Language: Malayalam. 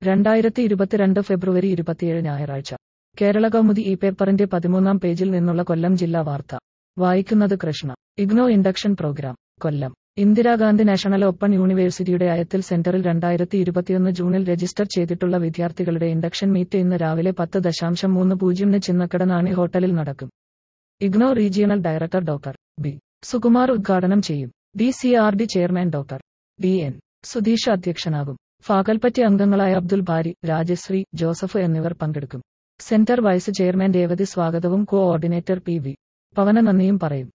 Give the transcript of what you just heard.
രണ്ടായിരത്തി ഇരുപത്തിരണ്ട് ഫെബ്രുവരി ഇരുപത്തിയേഴ് ഞായറാഴ്ച കേരള കൗമുദി ഈ പേപ്പറിന്റെ പതിമൂന്നാം പേജിൽ നിന്നുള്ള കൊല്ലം ജില്ലാ വാർത്ത വായിക്കുന്നത് Krishna IGNOU induction programme Kollam Indira Gandhi national open യൂണിവേഴ്സിറ്റിയുടെ അയത്തിൽ സെന്ററിൽ രണ്ടായിരത്തി ഇരുപത്തിയൊന്ന് ജൂണിൽ രജിസ്റ്റർ ചെയ്തിട്ടുള്ള വിദ്യാർത്ഥികളുടെ ഇൻഡക്ഷൻ മീറ്റ് ഇന്ന് രാവിലെ പത്ത് ദശാംശം മൂന്ന് പൂജ്യമിന് ചിന്നക്കട നാണി ഹോട്ടലിൽ നടക്കും IGNOU regional director doctor B Sukumar ഉദ്ഘാടനം ചെയ്യും D C R D chairman doctor D N Sudheesh അധ്യക്ഷനാകും ഫാക്കൽപ്പറ്റി അംഗങ്ങളായ അബ്ദുൽ ബാരി രാജശ്രീ ജോസഫ് എന്നിവർ പങ്കെടുക്കും സെന്റർ വൈസ് ചെയർമാൻ രേവതി സ്വാഗതവും കോഓർഡിനേറ്റർ പി വി പവന നന്ദിയും പറയും